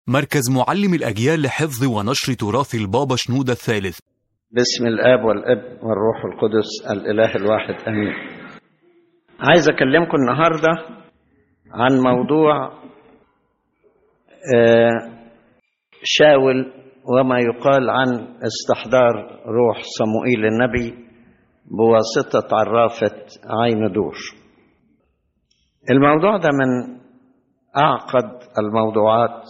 مركز معلم الأجيال لحفظ ونشر تراث البابا شنودة الثالث باسم الاب والابن والروح القدس الاله الواحد امين عايز اكلمكم النهارده عن موضوع آه، شاول وما يقال عن استحضار روح صموئيل النبي بواسطه عرافه عين دور الموضوع ده من اعقد الموضوعات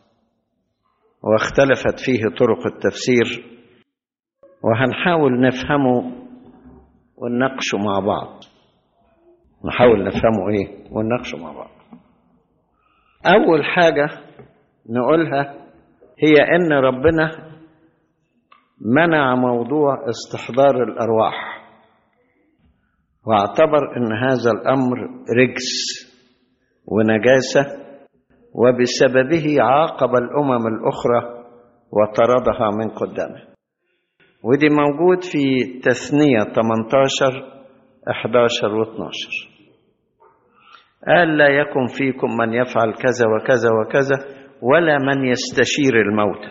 واختلفت فيه طرق التفسير وهنحاول نفهمه ونناقشه مع بعض نحاول نفهمه ايه ونناقشه مع بعض اول حاجه نقولها هي ان ربنا منع موضوع استحضار الارواح واعتبر ان هذا الامر رجس ونجاسه وبسببه عاقب الامم الاخرى وطردها من قدامه ودي موجود في تثنية 18 11 و 12 قال لا يكن فيكم من يفعل كذا وكذا وكذا ولا من يستشير الموتى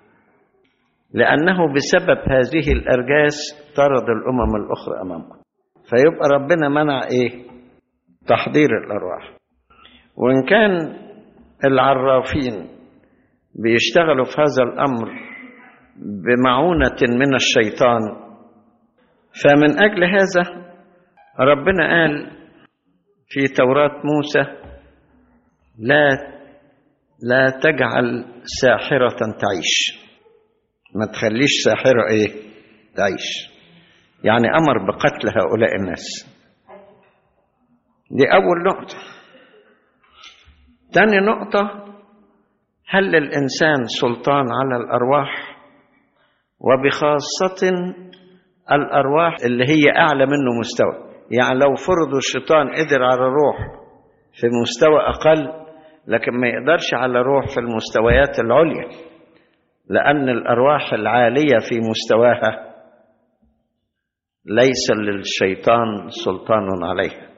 لأنه بسبب هذه الأرجاس طرد الأمم الأخرى أمامكم فيبقى ربنا منع إيه تحضير الأرواح وإن كان العرافين بيشتغلوا في هذا الأمر بمعونة من الشيطان فمن أجل هذا ربنا قال في توراة موسى لا لا تجعل ساحرة تعيش ما تخليش ساحرة ايه تعيش يعني أمر بقتل هؤلاء الناس دي أول نقطة تاني نقطة هل للإنسان سلطان على الأرواح وبخاصة الأرواح اللي هي أعلى منه مستوى يعني لو فرضوا الشيطان قدر على الروح في مستوى أقل لكن ما يقدرش على الروح في المستويات العليا لأن الأرواح العالية في مستواها ليس للشيطان سلطان عليها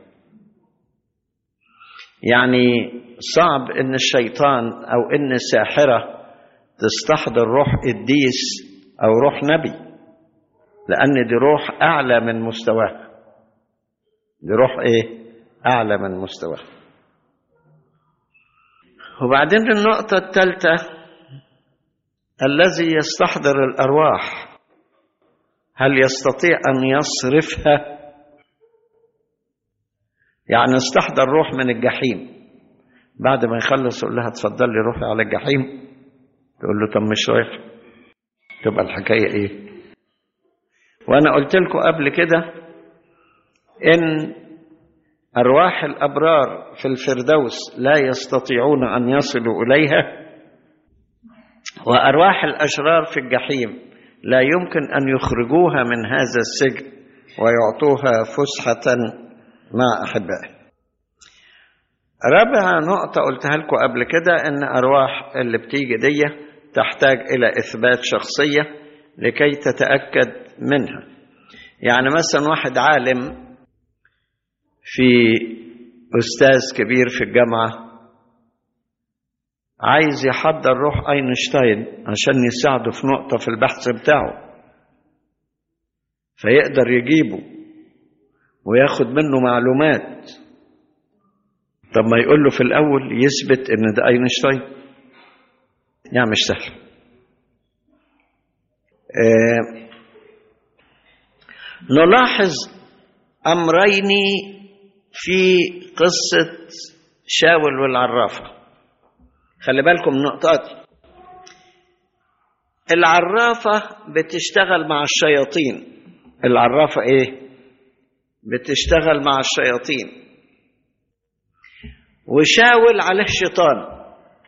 يعني صعب ان الشيطان او ان ساحره تستحضر روح قديس او روح نبي لان دي روح اعلى من مستواها دي روح ايه اعلى من مستواها وبعدين النقطه الثالثه الذي يستحضر الارواح هل يستطيع ان يصرفها يعني استحضر روح من الجحيم بعد ما يخلص يقول لها اتفضلي روحي على الجحيم تقول له طب مش رايح تبقى الحكايه ايه وانا قلت لكم قبل كده ان ارواح الابرار في الفردوس لا يستطيعون ان يصلوا اليها وارواح الاشرار في الجحيم لا يمكن ان يخرجوها من هذا السجن ويعطوها فسحه مع احبائه رابع نقطة قلتها لكم قبل كده إن أرواح اللي بتيجي دي تحتاج إلى إثبات شخصية لكي تتأكد منها يعني مثلا واحد عالم في أستاذ كبير في الجامعة عايز يحضر روح أينشتاين عشان يساعده في نقطة في البحث بتاعه فيقدر يجيبه وياخد منه معلومات طب ما يقول له في الأول يثبت إن ده أينشتاين يعني مش سهل آه نلاحظ أمرين في قصة شاول والعرافة خلي بالكم من النقطة العرافة بتشتغل مع الشياطين العرافة ايه بتشتغل مع الشياطين وشاول عليه الشيطان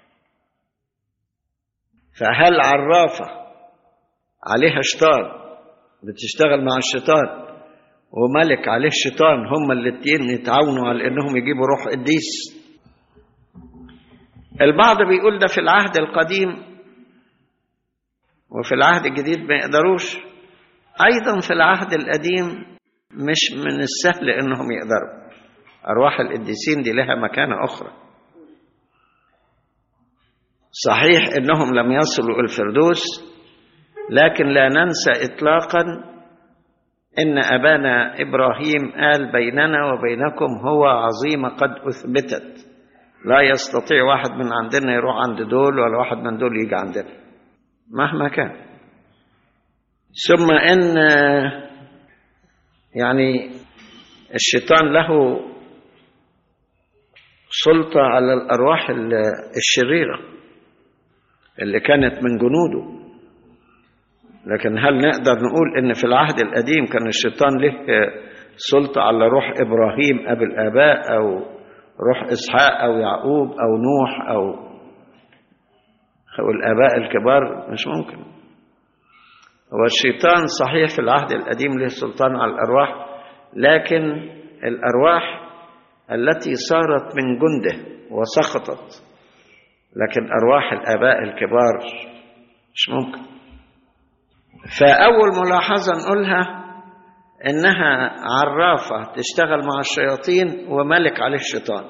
فهل عرافة عليها شيطان بتشتغل مع الشيطان وملك عليه الشيطان هما الاتنين يتعاونوا على انهم يجيبوا روح قديس البعض بيقول ده في العهد القديم وفي العهد الجديد ما يقدروش ايضا في العهد القديم مش من السهل انهم يقدروا أرواح القديسين دي لها مكانة أخرى صحيح انهم لم يصلوا الفردوس لكن لا ننسى اطلاقا ان ابانا ابراهيم قال بيننا وبينكم هو عظيمه قد اثبتت لا يستطيع واحد من عندنا يروح عند دول ولا واحد من دول يجي عندنا مهما كان ثم ان يعني الشيطان له سلطه على الارواح الشريره اللي كانت من جنوده لكن هل نقدر نقول ان في العهد القديم كان الشيطان له سلطه على روح ابراهيم ابي الاباء او روح اسحاق او يعقوب او نوح او او الاباء الكبار مش ممكن هو الشيطان صحيح في العهد القديم له سلطان على الارواح لكن الارواح التي صارت من جنده وسقطت لكن ارواح الاباء الكبار مش ممكن فاول ملاحظه نقولها انها عرافه تشتغل مع الشياطين وملك عليه الشيطان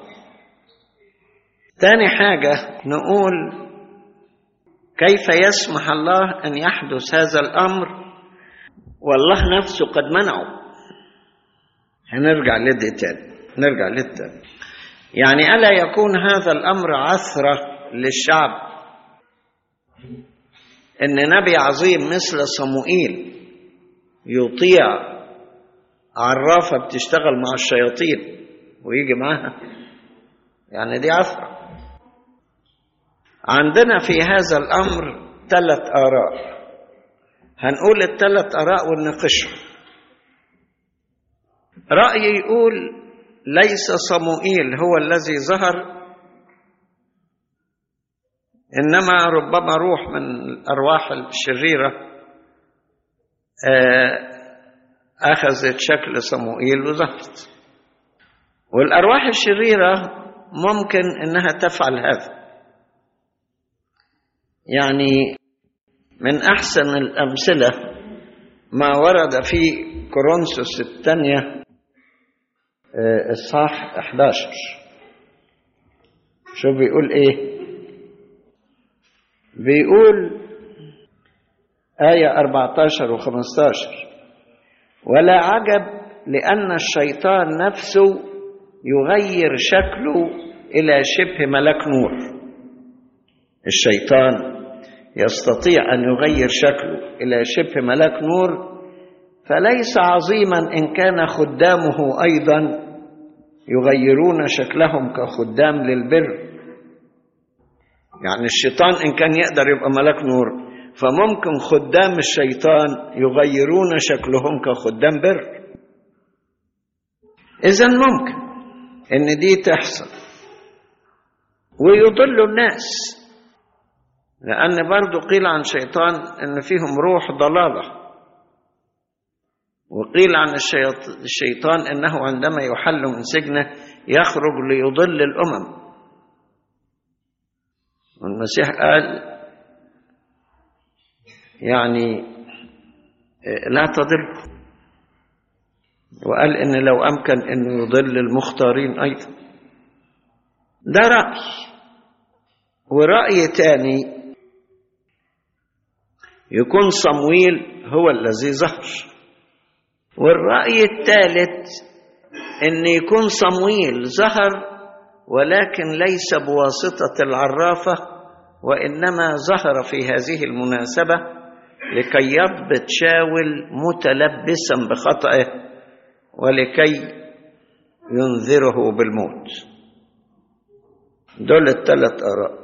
تاني حاجه نقول كيف يسمح الله ان يحدث هذا الامر والله نفسه قد منعه هنرجع لدي تاني نرجع للتاني يعني الا يكون هذا الامر عثره للشعب ان نبي عظيم مثل صموئيل يطيع عرافه بتشتغل مع الشياطين ويجي معاها يعني دي عثره عندنا في هذا الامر ثلاث اراء هنقول الثلاث اراء ونناقشهم راي يقول ليس صموئيل هو الذي ظهر انما ربما روح من الارواح الشريره اخذت شكل صموئيل وظهرت والارواح الشريره ممكن انها تفعل هذا يعني من احسن الامثله ما ورد في كورنثوس الثانيه اصحاح 11 شو بيقول ايه بيقول آية 14 و 15 ولا عجب لأن الشيطان نفسه يغير شكله إلى شبه ملك نور الشيطان يستطيع أن يغير شكله إلى شبه ملك نور فليس عظيما إن كان خدامه أيضا يغيرون شكلهم كخدام للبر يعني الشيطان إن كان يقدر يبقى ملك نور فممكن خدام الشيطان يغيرون شكلهم كخدام بر إذا ممكن إن دي تحصل ويضل الناس لأن برضو قيل عن شيطان إن فيهم روح ضلالة وقيل عن الشيطان إنه عندما يحل من سجنه يخرج ليضل الأمم والمسيح قال يعني لا تضل وقال ان لو امكن انه يضل المختارين ايضا ده راي وراي تاني يكون صمويل هو الذي ظهر والراي الثالث ان يكون صمويل ظهر ولكن ليس بواسطه العرافه وانما ظهر في هذه المناسبه لكي يضبط شاول متلبسا بخطئه ولكي ينذره بالموت دول الثلاث اراء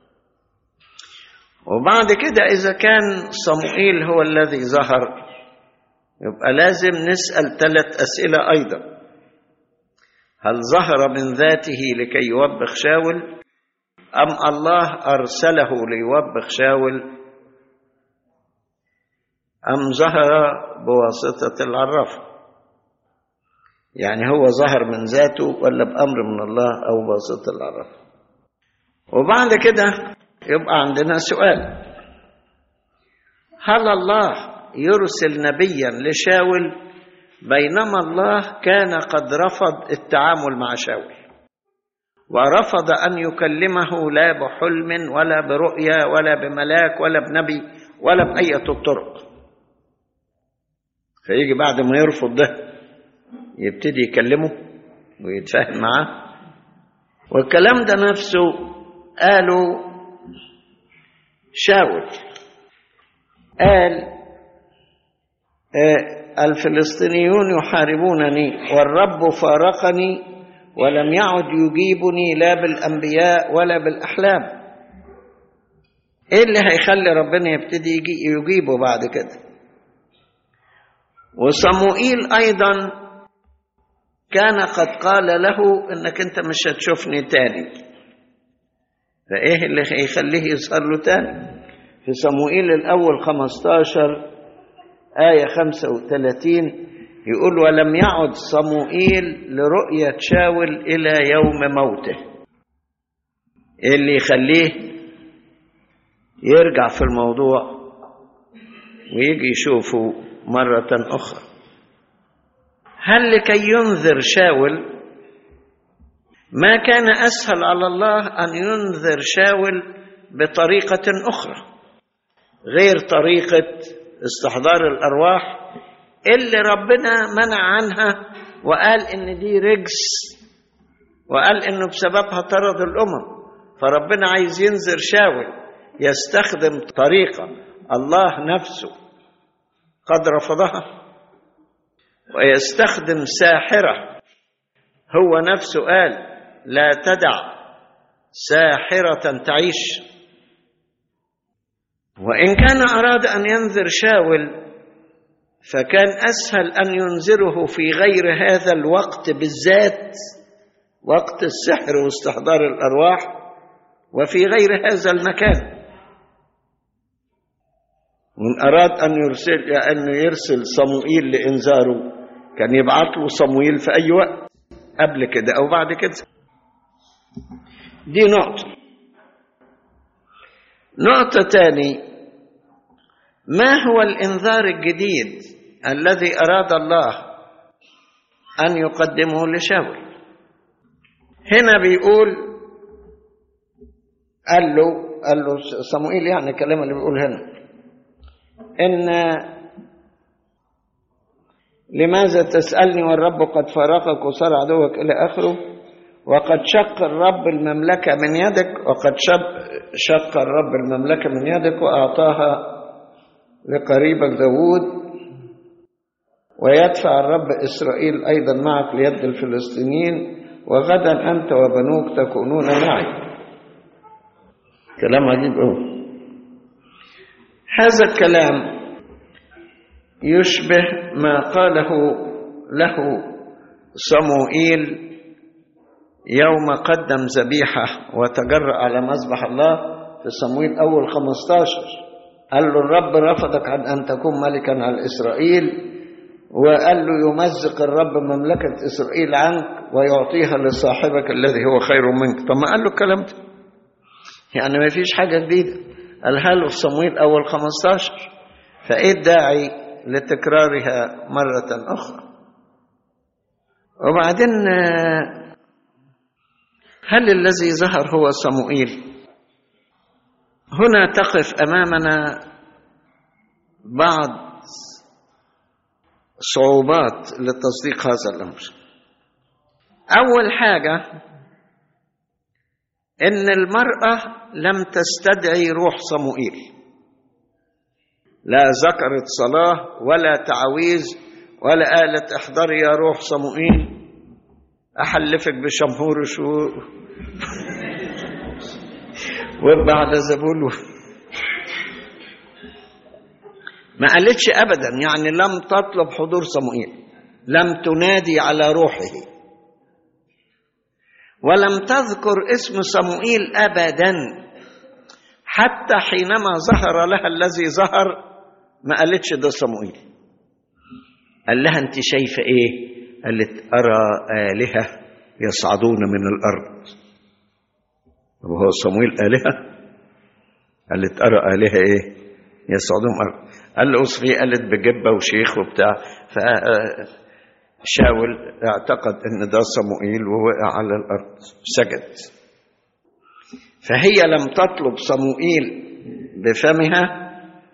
وبعد كده اذا كان صموئيل هو الذي ظهر يبقى لازم نسال ثلاث اسئله ايضا هل ظهر من ذاته لكي يوبخ شاول أم الله أرسله ليوبخ شاول أم ظهر بواسطة العرافة يعني هو ظهر من ذاته ولا بأمر من الله أو بواسطة العرافة وبعد كده يبقى عندنا سؤال هل الله يرسل نبيا لشاول بينما الله كان قد رفض التعامل مع شاول ورفض أن يكلمه لا بحلم ولا برؤيا ولا بملاك ولا بنبي ولا بأية الطرق فيجي بعد ما يرفض ده يبتدي يكلمه ويتفاهم معاه والكلام ده نفسه قالوا شاول قال آه الفلسطينيون يحاربونني والرب فارقني ولم يعد يجيبني لا بالانبياء ولا بالاحلام ايه اللي هيخلي ربنا يبتدي يجي يجيبه بعد كده وصموئيل ايضا كان قد قال له انك انت مش هتشوفني تاني فايه اللي هيخليه يظهر له تاني في صموئيل الاول 15 آية 35 يقول ولم يعد صموئيل لرؤية شاول إلى يوم موته إيه اللي يخليه يرجع في الموضوع ويجي يشوفه مرة أخرى هل لكي ينذر شاول ما كان أسهل على الله أن ينذر شاول بطريقة أخرى غير طريقة استحضار الأرواح اللي ربنا منع عنها وقال إن دي رجس وقال إنه بسببها طرد الأمم فربنا عايز ينذر شاول يستخدم طريقة الله نفسه قد رفضها ويستخدم ساحرة هو نفسه قال لا تدع ساحرة تعيش وإن كان أراد أن ينذر شاول فكان أسهل أن ينذره في غير هذا الوقت بالذات وقت السحر واستحضار الأرواح وفي غير هذا المكان وإن أراد أن يرسل أن يرسل صموئيل لإنذاره كان يبعث له صموئيل في أي وقت قبل كده أو بعد كده دي نقطة نقطة تاني ما هو الإنذار الجديد الذي أراد الله أن يقدمه لشاول هنا بيقول قال له قال له صموئيل يعني الكلام اللي بيقول هنا إن لماذا تسألني والرب قد فارقك وصار عدوك إلى آخره وقد شق الرب المملكة من يدك وقد شق الرب المملكة من يدك وأعطاها لقريبك داود ويدفع الرب إسرائيل أيضا معك ليد الفلسطينيين وغدا أنت وبنوك تكونون معي كلام عجيب أوي هذا الكلام يشبه ما قاله له صموئيل يوم قدم ذبيحة وتجرأ على مذبح الله في صموئيل أول 15 قال له الرب رفضك عن أن تكون ملكا على إسرائيل وقال له يمزق الرب مملكة إسرائيل عنك ويعطيها لصاحبك الذي هو خير منك طب ما قال له الكلام ده يعني ما فيش حاجة جديدة قالها له في صموئيل أول 15 فإيه الداعي لتكرارها مرة أخرى وبعدين هل الذي ظهر هو صموئيل هنا تقف أمامنا بعض صعوبات لتصديق هذا الأمر أول حاجة إن المرأة لم تستدعي روح صموئيل لا ذكرت صلاة ولا تعويذ ولا قالت احضري يا روح صموئيل أحلفك بشمهور شو وبعد زبول ما قالتش أبدا يعني لم تطلب حضور صموئيل لم تنادي على روحه ولم تذكر اسم صموئيل أبدا حتى حينما ظهر لها الذي ظهر ما قالتش ده صموئيل قال لها انت شايفه ايه قالت ارى الهه يصعدون من الارض طب هو صموئيل الهه قالت ارى الهه ايه يصعدون من الارض قال له اصفي قالت بجبه وشيخ وبتاع ف شاول اعتقد ان ده صموئيل ووقع على الارض سجد فهي لم تطلب صموئيل بفمها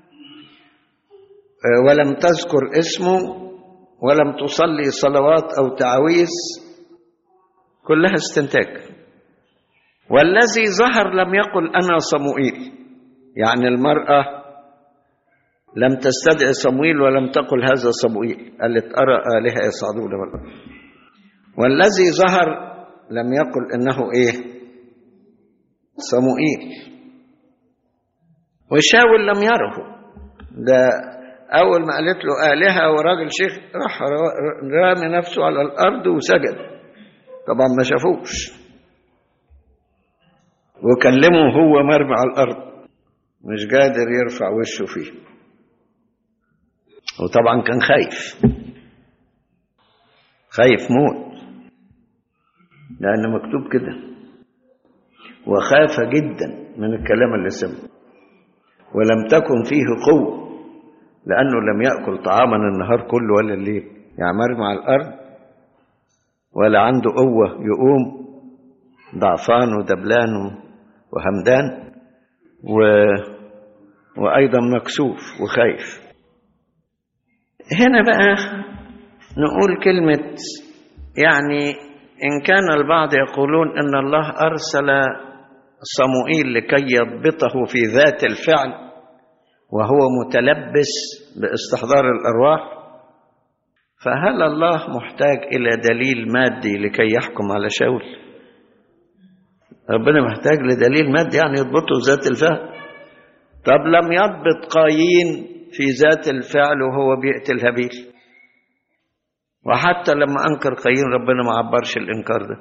ولم تذكر اسمه ولم تصلي صلوات او تعويذ كلها استنتاج والذي ظهر لم يقل انا صموئيل يعني المراه لم تستدعي صموئيل ولم تقل هذا صموئيل قالت ارى الهه يصعدون والارض والذي ظهر لم يقل انه ايه صموئيل وشاول لم يره ده أول ما قالت له آلهة وراجل شيخ راح رامي نفسه على الأرض وسجد طبعا ما شافوش وكلمه هو مرمي على الأرض مش قادر يرفع وشه فيه وطبعا كان خايف خايف موت لأن مكتوب كده وخاف جدا من الكلام اللي سمعه ولم تكن فيه قوة لأنه لم يأكل طعاما النهار كله ولا الليل يعني مرمى على الأرض ولا عنده قوة يقوم ضعفان ودبلان وهمدان و... وأيضا مكسوف وخايف هنا بقى نقول كلمة يعني إن كان البعض يقولون إن الله أرسل صموئيل لكي يضبطه في ذات الفعل وهو متلبس باستحضار الارواح فهل الله محتاج الى دليل مادي لكي يحكم على شاول ربنا محتاج لدليل مادي يعني يضبطه ذات الفعل طب لم يضبط قايين في ذات الفعل وهو بيقتل هابيل وحتى لما انكر قايين ربنا ما عبرش الانكار ده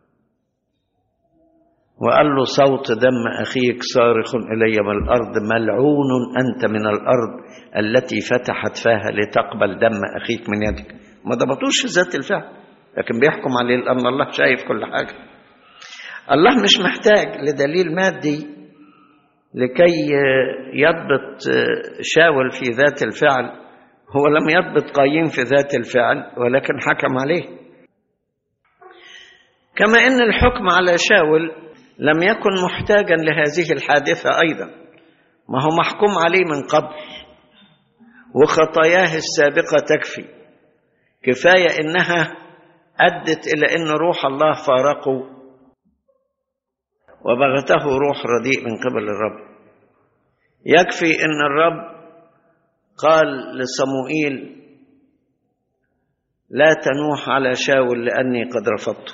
وقال له صوت دم أخيك صارخ إلي من الأرض ملعون أنت من الأرض التي فتحت فاها لتقبل دم أخيك من يدك ما ضبطوش ذات الفعل لكن بيحكم عليه لأن الله شايف كل حاجة الله مش محتاج لدليل مادي لكي يضبط شاول في ذات الفعل هو لم يضبط قايين في ذات الفعل ولكن حكم عليه كما ان الحكم على شاول لم يكن محتاجا لهذه الحادثة أيضا ما هو محكوم عليه من قبل وخطاياه السابقة تكفي كفاية إنها أدت إلى أن روح الله فارقه وبغته روح رديء من قبل الرب يكفي أن الرب قال لصموئيل لا تنوح على شاول لأني قد رفضته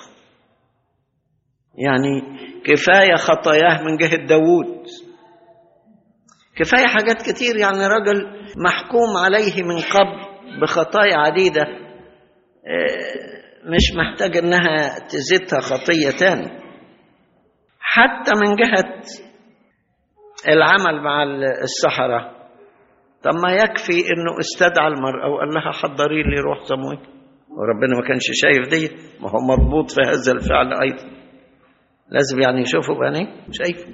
يعني كفاية خطاياه من جهة داوود كفاية حاجات كتير يعني رجل محكوم عليه من قبل بخطايا عديدة مش محتاج انها تزيدها خطية تاني حتى من جهة العمل مع السحرة طب ما يكفي انه استدعى المرأة وقال لها حضري لي روح صمويل وربنا ما كانش شايف دي ما هو مربوط في هذا الفعل ايضا لازم يعني يشوفوا بعينيه شايف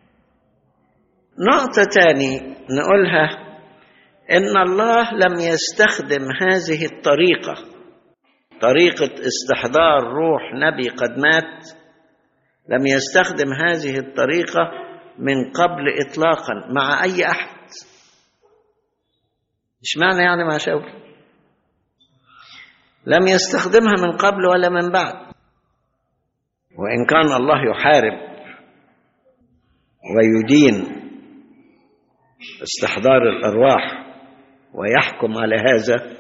نقطة تاني نقولها إن الله لم يستخدم هذه الطريقة طريقة استحضار روح نبي قد مات لم يستخدم هذه الطريقة من قبل إطلاقا مع أي أحد مش معنى يعني مع شاول لم يستخدمها من قبل ولا من بعد وإن كان الله يحارب ويدين استحضار الأرواح ويحكم على هذا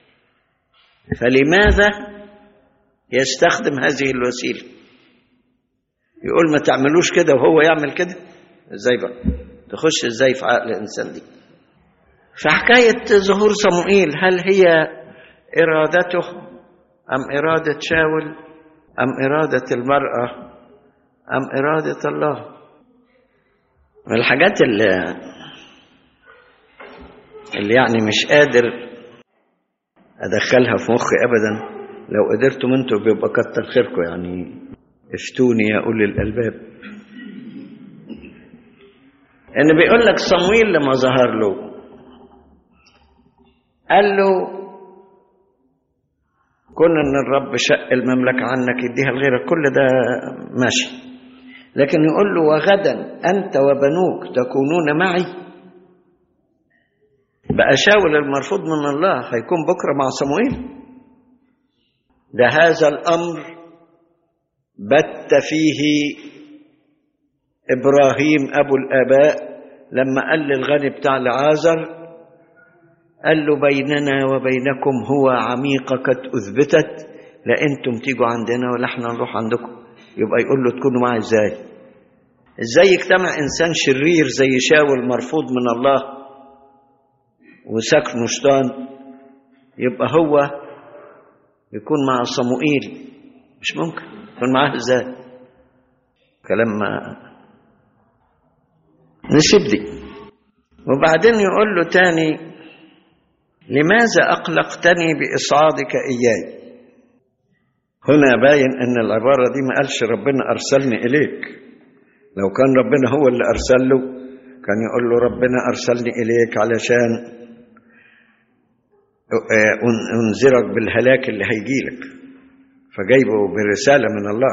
فلماذا يستخدم هذه الوسيلة يقول ما تعملوش كده وهو يعمل كده ازاي بقى تخش ازاي في عقل الانسان دي فحكاية ظهور صموئيل هل هي إرادته أم إرادة شاول أم إرادة المرأة أم إرادة الله من الحاجات اللي, اللي يعني مش قادر أدخلها في مخي أبدا لو قدرتم أنتوا بيبقى كتر خيركم يعني افتوني يا أولي الألباب إن بيقول لك صمويل لما ظهر له قال له كون ان الرب شق المملكة عنك يديها لغيرك كل ده ماشي لكن يقول له وغدا أنت وبنوك تكونون معي بقى شاول المرفوض من الله هيكون بكرة مع صموئيل ده هذا الأمر بت فيه إبراهيم أبو الآباء لما قال للغني بتاع العازر قال له بيننا وبينكم هو عميقة قد أثبتت لا أنتم تيجوا عندنا ولا احنا نروح عندكم يبقى يقول له تكونوا معي ازاي ازاي يجتمع انسان شرير زي شاول مرفوض من الله وسكنه شيطان يبقى هو يكون مع صموئيل مش ممكن يكون معاه ازاي كلام ما نسيب دي وبعدين يقول له تاني لماذا أقلقتني بإصعادك إياي هنا باين أن العبارة دي ما قالش ربنا أرسلني إليك لو كان ربنا هو اللي أرسل له كان يقول له ربنا أرسلني إليك علشان أنذرك بالهلاك اللي هيجيلك فجايبه برسالة من الله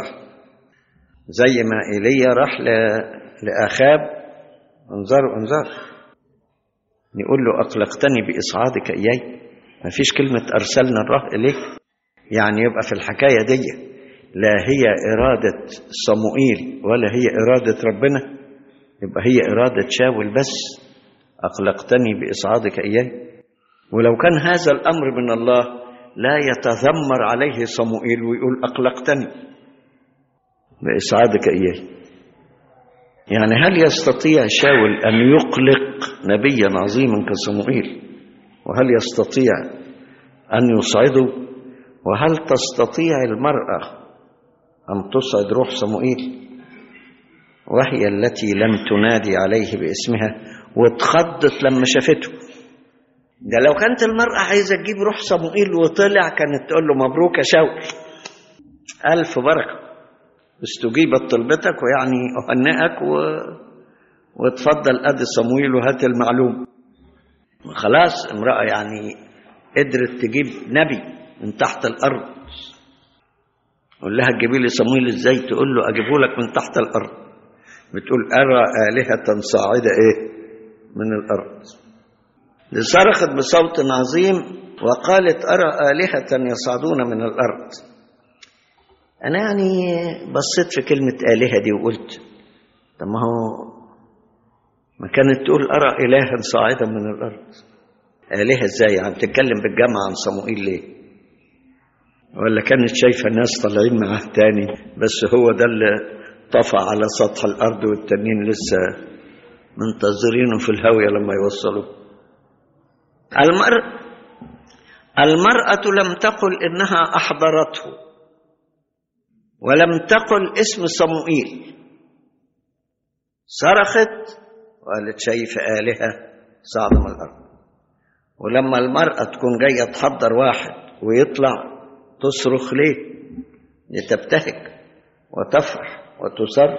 زي ما إيليا راح لآخاب انظروا انظر يقول له أقلقتني بإصعادك إياي ما فيش كلمة أرسلنا الله إليك يعني يبقى في الحكاية دي لا هي إرادة صموئيل ولا هي إرادة ربنا يبقى هي إرادة شاول بس أقلقتني بإصعادك إياي ولو كان هذا الأمر من الله لا يتذمر عليه صموئيل ويقول أقلقتني بإصعادك إياي يعني هل يستطيع شاول أن يقلق نبيا عظيما كصموئيل وهل يستطيع أن يصعده وهل تستطيع المرأة أن تصعد روح صموئيل وهي التي لم تنادي عليه باسمها واتخضت لما شافته ده لو كانت المرأة عايزة تجيب روح صموئيل وطلع كانت تقول له مبروك يا شاول ألف بركة استجيبت طلبتك ويعني أهنئك و... وتفضل أدي صمويل وهات المعلوم خلاص امرأة يعني قدرت تجيب نبي من تحت الأرض قول لها تجيبي لي صمويل ازاي تقول له اجيبه لك من تحت الارض بتقول ارى الهه صاعده ايه من الارض صرخت بصوت عظيم وقالت ارى الهه يصعدون من الارض انا يعني بصيت في كلمه الهه دي وقلت طب ما هو ما كانت تقول ارى الها صاعدا من الارض الهه ازاي يعني تتكلم بالجمع عن صموئيل ليه ولا كانت شايفة الناس طالعين معاه تاني بس هو ده اللي طفى على سطح الأرض والتانيين لسه منتظرينه في الهاوية لما يوصلوا المرء المرأة لم تقل إنها أحضرته ولم تقل اسم صموئيل صرخت وقالت شايفة آلهة صعد من الأرض ولما المرأة تكون جاية تحضر واحد ويطلع تصرخ ليه لتبتهج وتفرح وتصر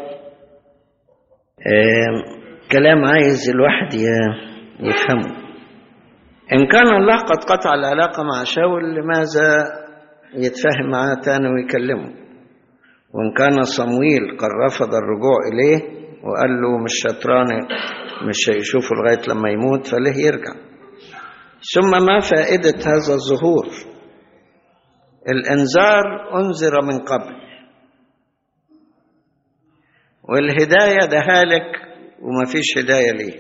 كلام عايز الواحد يفهمه إن كان الله قد قطع العلاقة مع شاول لماذا يتفاهم معاه تاني ويكلمه وإن كان صمويل قد رفض الرجوع إليه وقال له مش شطران مش هيشوفه لغاية لما يموت فليه يرجع ثم ما فائدة هذا الظهور الانذار انذر من قبل والهدايه ده هالك وما فيش هدايه ليه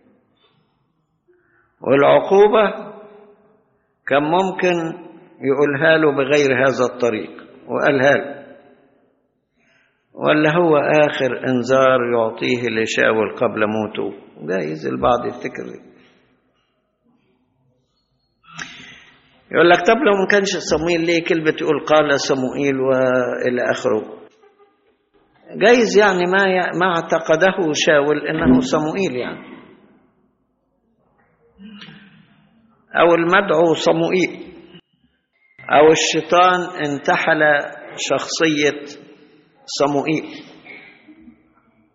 والعقوبه كان ممكن يقولها له بغير هذا الطريق وقالها له ولا هو اخر انذار يعطيه لشاول قبل موته جايز البعض يفتكر ليه يقول لك طب لو ما كانش صموئيل ليه كلمة تقول قال صموئيل وإلى آخره جايز يعني ما ما اعتقده شاول انه صموئيل يعني او المدعو صموئيل او الشيطان انتحل شخصية صموئيل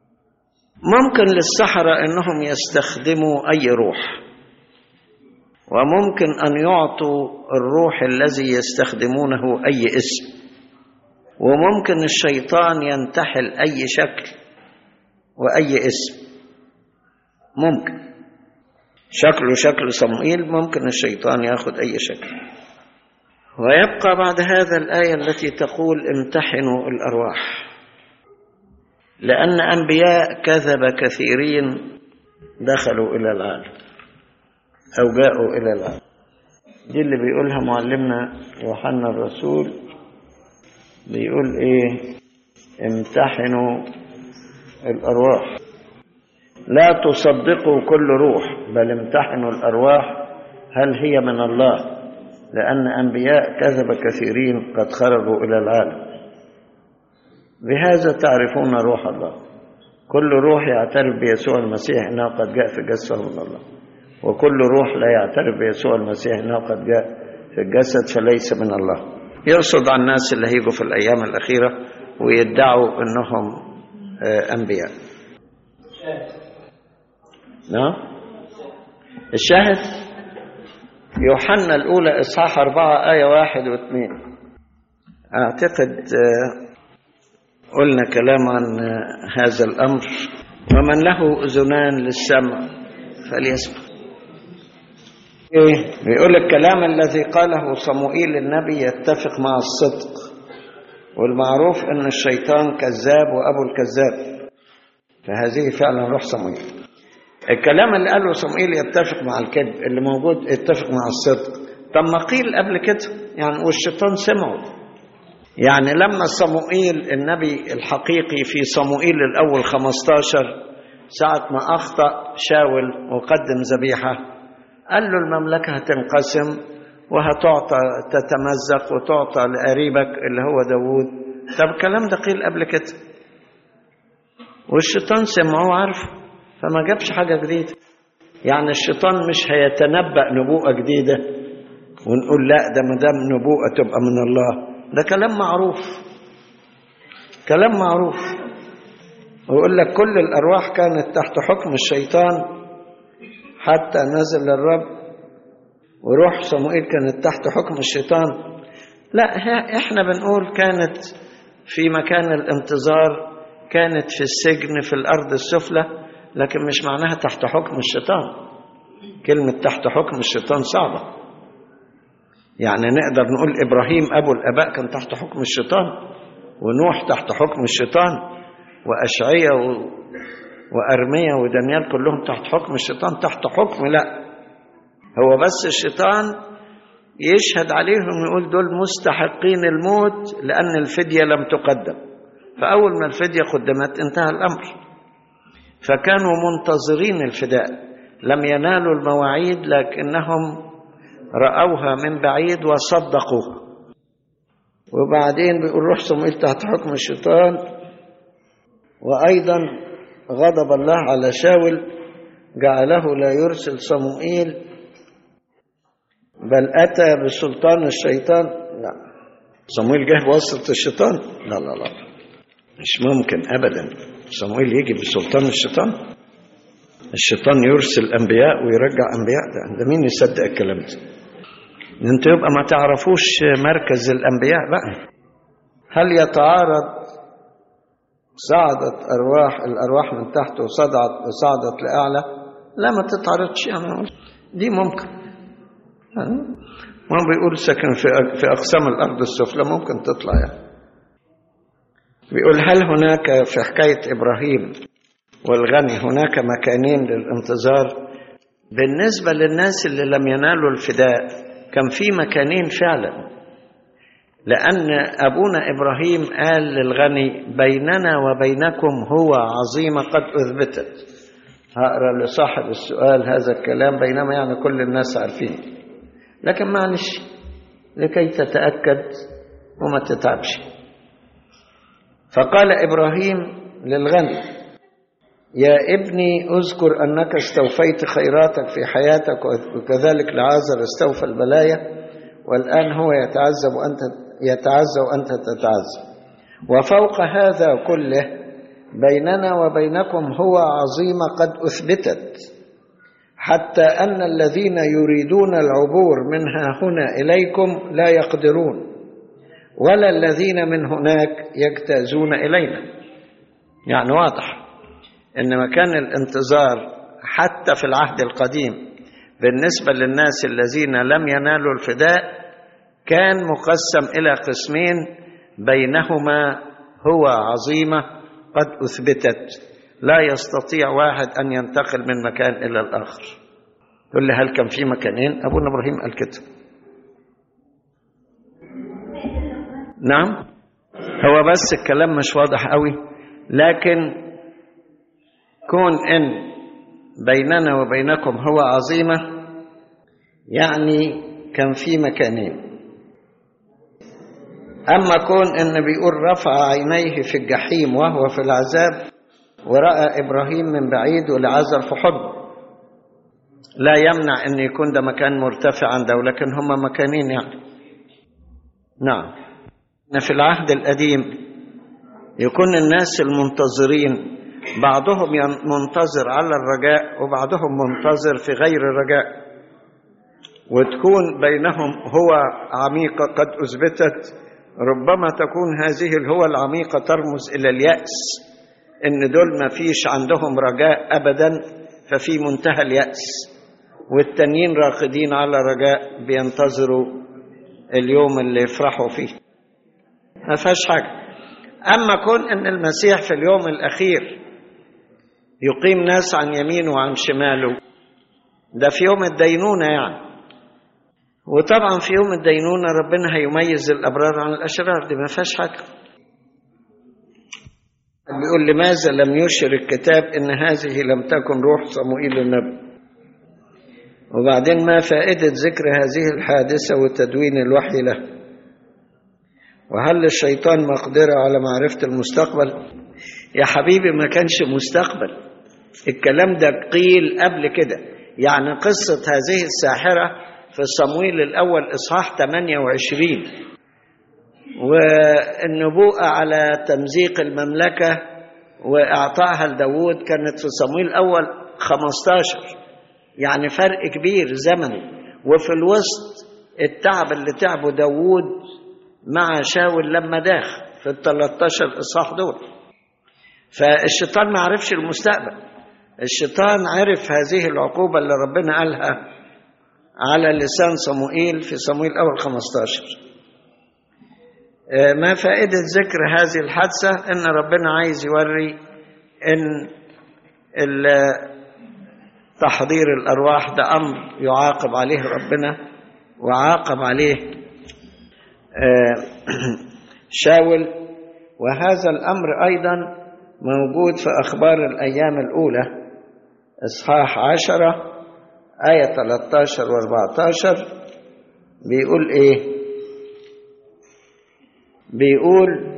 ممكن للسحرة انهم يستخدموا اي روح وممكن أن يعطوا الروح الذي يستخدمونه أي اسم وممكن الشيطان ينتحل أي شكل وأي اسم ممكن شكله شكل صموئيل ممكن الشيطان ياخذ أي شكل ويبقى بعد هذا الآية التي تقول امتحنوا الأرواح لأن أنبياء كذب كثيرين دخلوا إلى العالم أو جاءوا إلى العالم دي اللي بيقولها معلمنا يوحنا الرسول بيقول إيه امتحنوا الأرواح لا تصدقوا كل روح بل امتحنوا الأرواح هل هي من الله لأن أنبياء كذب كثيرين قد خرجوا إلى العالم بهذا تعرفون روح الله كل روح يعترف بيسوع المسيح انه قد جاء في جسد من الله وكل روح لا يعترف بيسوع المسيح انه قد جاء في الجسد فليس من الله يقصد على الناس اللي هيجوا في الايام الاخيره ويدعوا انهم انبياء نعم الشاهد يوحنا الاولى اصحاح اربعه ايه واحد واثنين اعتقد قلنا كلام عن هذا الأمر ومن له أذنان للسمع فليسمع إيه؟ بيقول الكلام الذي قاله صموئيل النبي يتفق مع الصدق والمعروف أن الشيطان كذاب وأبو الكذاب فهذه فعلا روح صموئيل الكلام اللي قاله صموئيل يتفق مع الكذب اللي موجود يتفق مع الصدق طب ما قيل قبل كده يعني والشيطان سمعه يعني لما صموئيل النبي الحقيقي في صموئيل الأول 15 ساعة ما أخطأ شاول وقدم ذبيحة قال له المملكة هتنقسم وهتعطى تتمزق وتعطى لقريبك اللي هو داوود طب الكلام ده قيل قبل كده والشيطان سمعه وعارفه فما جابش حاجة جديدة يعني الشيطان مش هيتنبأ نبوءة جديدة ونقول لا ده ما دام نبوءة تبقى من الله ده كلام معروف كلام معروف ويقول لك كل الأرواح كانت تحت حكم الشيطان حتى نزل الرب وروح صموئيل كانت تحت حكم الشيطان لا احنا بنقول كانت في مكان الانتظار كانت في السجن في الأرض السفلى لكن مش معناها تحت حكم الشيطان كلمة تحت حكم الشيطان صعبة يعني نقدر نقول إبراهيم أبو الآباء كان تحت حكم الشيطان ونوح تحت حكم الشيطان وأشعية و... وأرمية ودانيال كلهم تحت حكم الشيطان تحت حكم لا هو بس الشيطان يشهد عليهم يقول دول مستحقين الموت لأن الفدية لم تقدم فأول ما الفدية قدمت انتهى الأمر فكانوا منتظرين الفداء لم ينالوا المواعيد لكنهم رأوها من بعيد وصدقوها وبعدين بيقول روح صموئيل تحت حكم الشيطان وأيضا غضب الله على شاول جعله لا يرسل صموئيل بل أتى بسلطان الشيطان لا صموئيل جه بواسطة الشيطان لا لا لا مش ممكن أبدا صموئيل يجي بسلطان الشيطان الشيطان يرسل أنبياء ويرجع أنبياء ده, ده مين يصدق الكلام ده انتوا يبقى ما تعرفوش مركز الأنبياء بقى هل يتعارض صعدت أرواح الأرواح من تحت وصعدت وصعدت لأعلى لا ما تتعارضش يعني دي ممكن ما بيقول سكن في في أقسام الأرض السفلى ممكن تطلع يعني بيقول هل هناك في حكاية إبراهيم والغني هناك مكانين للانتظار بالنسبة للناس اللي لم ينالوا الفداء كان في مكانين فعلا لأن أبونا إبراهيم قال للغني بيننا وبينكم هو عظيمة قد أثبتت هقرأ لصاحب السؤال هذا الكلام بينما يعني كل الناس عارفين لكن معلش لكي تتأكد وما تتعبش فقال إبراهيم للغني يا ابني اذكر أنك استوفيت خيراتك في حياتك وكذلك لعازر استوفى البلايا والآن هو يتعذب وأنت يتعزى وأنت تتعزى وفوق هذا كله بيننا وبينكم هو عظيمة قد أثبتت حتى أن الذين يريدون العبور منها هنا إليكم لا يقدرون ولا الذين من هناك يجتازون إلينا يعني واضح إن مكان الانتظار حتى في العهد القديم بالنسبة للناس الذين لم ينالوا الفداء كان مقسم إلى قسمين بينهما هو عظيمة قد أثبتت لا يستطيع واحد أن ينتقل من مكان إلى الآخر تقول لي هل كان في مكانين أبونا إبراهيم قال كده نعم هو بس الكلام مش واضح قوي لكن كون ان بيننا وبينكم هو عظيمه يعني كان في مكانين اما كون ان بيقول رفع عينيه في الجحيم وهو في العذاب وراى ابراهيم من بعيد والعذر في حضن لا يمنع ان يكون ده مكان مرتفع عنده ولكن هما مكانين يعني نعم إن في العهد القديم يكون الناس المنتظرين بعضهم منتظر على الرجاء وبعضهم منتظر في غير الرجاء وتكون بينهم هو عميقة قد أثبتت ربما تكون هذه الهوى العميقة ترمز إلى اليأس إن دول ما فيش عندهم رجاء أبدا ففي منتهى اليأس والتانيين راقدين على رجاء بينتظروا اليوم اللي يفرحوا فيه ما فيهاش حاجة أما كون أن المسيح في اليوم الأخير يقيم ناس عن يمينه وعن شماله ده في يوم الدينونة يعني وطبعا في يوم الدينونة ربنا هيميز الأبرار عن الأشرار دي ما فيهاش حاجة بيقول لماذا لم يشر الكتاب إن هذه لم تكن روح صموئيل النبي وبعدين ما فائدة ذكر هذه الحادثة وتدوين الوحي له وهل للشيطان مقدرة على معرفة المستقبل يا حبيبي ما كانش مستقبل الكلام ده قيل قبل كده يعني قصة هذه الساحرة في صمويل الأول إصحاح 28 والنبوءة على تمزيق المملكة وإعطائها لداود كانت في صمويل الأول 15 يعني فرق كبير زمني وفي الوسط التعب اللي تعبه داود مع شاول لما داخ في ال 13 اصحاح دول فالشيطان ما عرفش المستقبل الشيطان عرف هذه العقوبة اللي ربنا قالها على لسان صموئيل في صموئيل أول 15 ما فائدة ذكر هذه الحادثة إن ربنا عايز يوري إن تحضير الأرواح ده أمر يعاقب عليه ربنا وعاقب عليه شاول وهذا الأمر أيضا موجود في أخبار الأيام الأولى إصحاح عشرة آية 13 و 14 بيقول إيه بيقول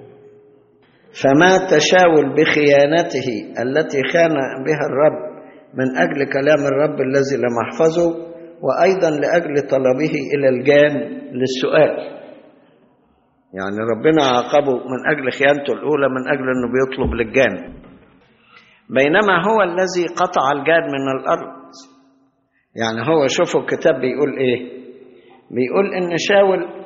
فما تشاول بخيانته التي خان بها الرب من أجل كلام الرب الذي لم أحفظه وأيضا لأجل طلبه إلى الجان للسؤال يعني ربنا عاقبه من أجل خيانته الأولى من أجل أنه بيطلب للجان بينما هو الذي قطع الجان من الأرض يعني هو شوفوا الكتاب بيقول إيه بيقول إن شاول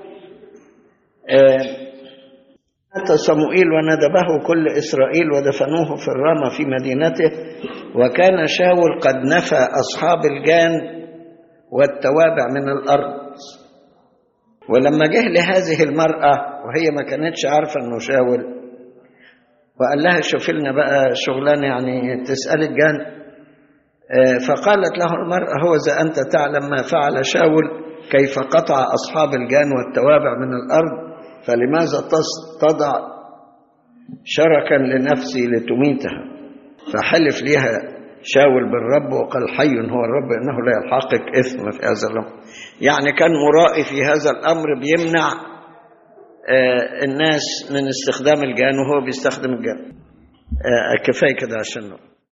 أتى صموئيل وندبه كل إسرائيل ودفنوه في الرامة في مدينته وكان شاول قد نفى أصحاب الجان والتوابع من الأرض ولما جه لهذه المرأة وهي ما كانتش عارفة أنه شاول وقال لها شوفي لنا بقى شغلانة يعني تسأل الجان فقالت له المرأة هو إذا أنت تعلم ما فعل شاول كيف قطع أصحاب الجان والتوابع من الأرض فلماذا تضع شركا لنفسي لتميتها فحلف ليها شاول بالرب وقال حي هو الرب انه لا يلحقك اثم في هذا الامر يعني كان مرائي في هذا الامر بيمنع الناس من استخدام الجان وهو بيستخدم الجان كفايه كده عشان